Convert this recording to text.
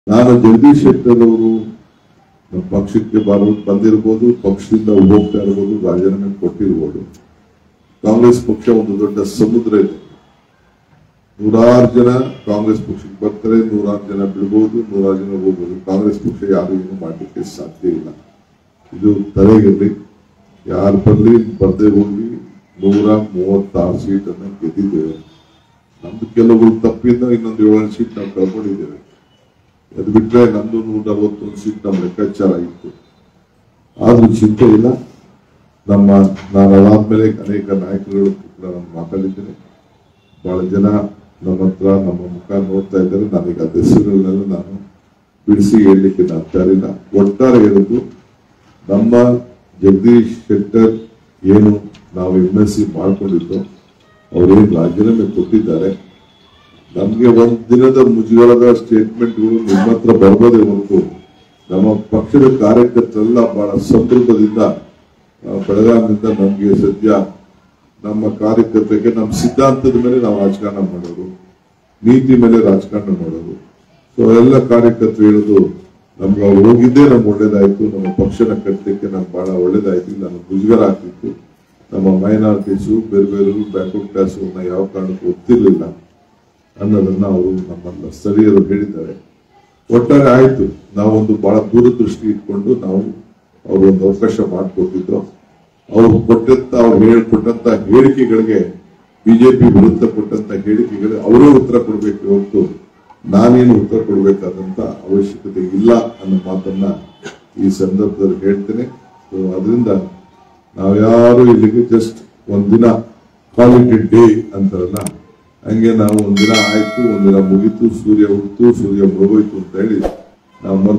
ನಾನು ಜಗದೀಶ್ ಶೆಟ್ಟರ್ ಅವರು ನಮ್ಮ ಪಕ್ಷಕ್ಕೆ ಬರೋ ಬಂದಿರ್ಬೋದು ಪಕ್ಷದಿಂದ ಹೋಗ್ತಾ ಇರ್ಬೋದು ರಾಜೀನಾಮೆ ಕೊಟ್ಟಿರ್ಬೋದು ಕಾಂಗ್ರೆಸ್ ಪಕ್ಷ ಒಂದು ದೊಡ್ಡ ಸಮುದ್ರ ಇದೆ ನೂರಾರು ಜನ ಕಾಂಗ್ರೆಸ್ ಪಕ್ಷಕ್ಕೆ ಬರ್ತಾರೆ ನೂರಾರು ಜನ ಬಿಡ್ಬೋದು ನೂರಾರು ಜನ ಹೋಗ್ಬೋದು ಕಾಂಗ್ರೆಸ್ ಪಕ್ಷ ಯಾರು ಏನು ಮಾಡಲಿಕ್ಕೆ ಸಾಧ್ಯ ಇಲ್ಲ ಇದು ತಲೆಗಿರ್ಲಿ ಯಾರು ಬರ್ಲಿ ಬರ್ದೇ ಹೋಗ್ಲಿ ನೂರ ಮೂವತ್ತಾರು ಸೀಟನ್ನು ಗೆದ್ದಿದ್ದೇವೆ ನಮ್ದು ಕೆಲವು ತಪ್ಪಿಂದ ಇನ್ನೊಂದು ಏಳು ಸೀಟ್ ನಾವು ಕಳ್ಕೊಂಡಿದ್ದೇವೆ ಅದು ಬಿಟ್ರೆ ನಮ್ದು ನೂರ ಅರವತ್ತೊಂದು ಸೀಟ್ ನಮ್ಮ ಲೆಕ್ಕಾಚಾರ ಇತ್ತು ಆದ್ರೂ ಚಿಂತೆ ಇಲ್ಲ ನಮ್ಮ ನಾನು ಅದಾದ್ಮೇಲೆ ಅನೇಕ ನಾಯಕರುಗಳು ಕೂಡ ನಾನು ಮಾತಾಡಿದ್ದೇನೆ ಬಹಳ ಜನ ನಮ್ಮ ಹತ್ರ ನಮ್ಮ ಮುಖ ನೋಡ್ತಾ ಇದ್ದಾರೆ ನನಗೆ ಅದ ಹೆಸರುಗಳನ್ನೆಲ್ಲ ನಾನು ಬಿಡಿಸಿ ಹೇಳಲಿಕ್ಕೆ ನಾನು ತಯಾರಿಲ್ಲ ಒಟ್ಟಾರೆ ಹೇಳಿದ್ದು ನಮ್ಮ ಜಗದೀಶ್ ಶೆಟ್ಟರ್ ಏನು ನಾವು ಎಂ ಎಸ್ ಸಿ ಮಾಡ್ಕೊಂಡಿದ್ದು ಅವರೇನು ರಾಜೀನಾಮೆ ಕೊಟ್ಟಿದ್ದಾರೆ ನಮ್ಗೆ ಒಂದ್ ದಿನದ ಮುಜುಗರದ ಸ್ಟೇಟ್ಮೆಂಟ್ಗಳು ನಿಮ್ಮ ಹತ್ರ ಬರ್ಬೋದೇ ಹೊರತು ನಮ್ಮ ಪಕ್ಷದ ಕಾರ್ಯಕರ್ತರೆಲ್ಲ ಬಹಳ ಸಂದರ್ಭದಿಂದ ಆ, ಬೆಳಗಾವಿನಿಂದ ನಮ್ಗೆ ಸದ್ಯ ನಮ್ಮ ಕಾರ್ಯಕರ್ತರಿಗೆ ನಮ್ಮ ಸಿದ್ಧಾಂತದ ಮೇಲೆ ನಾವು ರಾಜಕಾರಣ ಮಾಡೋದು ನೀತಿ ಮೇಲೆ ರಾಜಕಾರಣ ಮಾಡೋದು ಸೊ ಎಲ್ಲ ಕಾರ್ಯಕರ್ತರು ಹೇಳೋದು ನಮ್ಗೆ ಅವ್ರು ಹೋಗಿದ್ದೇ ನಮ್ಗೆ ಒಳ್ಳೇದಾಯ್ತು ನಮ್ಮ ಪಕ್ಷನ ಕಟ್ಟಲಿಕ್ಕೆ ನಮ್ಗೆ ಬಹಳ ಒಳ್ಳೇದಾಯ್ತು ನಾನು ಮುಜುಗರ ಆಗ್ತಿತ್ತು ನಮ್ಮ ಮೈನಾರಿಟೀಸು ಬೇರೆ ಬೇರೆ ಬ್ಯಾಕ್ವರ್ಡ್ ಕ್ಲಾಸ್ ಯಾವ ಕಾರಣಕ್ಕೂ ಗೊತ್ತಿರಲಿಲ್ಲ ಅನ್ನೋದನ್ನ ಅವರು ನಮ್ಮ ಸ್ಥಳೀಯರು ಹೇಳಿದ್ದಾರೆ ಒಟ್ಟಾರೆ ಆಯ್ತು ನಾವೊಂದು ಬಹಳ ದೂರದೃಷ್ಟಿ ಇಟ್ಕೊಂಡು ನಾವು ಅವರು ಒಂದು ಅವಕಾಶ ಮಾಡಿಕೊಟ್ಟಿದ್ದು ಅವರು ಕೊಟ್ಟಂತ ಅವ್ರು ಹೇಳ್ಕೊಟ್ಟಂತ ಹೇಳಿಕೆಗಳಿಗೆ ಬಿಜೆಪಿ ವಿರುದ್ಧ ಕೊಟ್ಟಂತ ಹೇಳಿಕೆಗಳು ಅವರೇ ಉತ್ತರ ಕೊಡಬೇಕು ಹೊರತು ನಾನೇನು ಉತ್ತರ ಕೊಡಬೇಕಾದಂತ ಅವಶ್ಯಕತೆ ಇಲ್ಲ ಅನ್ನೋ ಮಾತನ್ನ ಈ ಸಂದರ್ಭದಲ್ಲಿ ಹೇಳ್ತೇನೆ ಸೊ ಅದರಿಂದ ನಾವ್ಯಾರು ಇಲ್ಲಿಗೆ ಜಸ್ಟ್ ಒಂದಿನ ಕ್ವಾಲಿಟಿ ಡೇ ಅಂತಾರಲ್ಲ ಹಂಗೆ ನಾವು ಒಂದಿನ ಆಯ್ತು ಒಂದಿನ ಮುಗೀತು ಸೂರ್ಯ ಹುಟ್ಟು ಸೂರ್ಯ ಮುಳುಗೋಯ್ತು ಅಂತ ಹೇಳಿ ನಾವು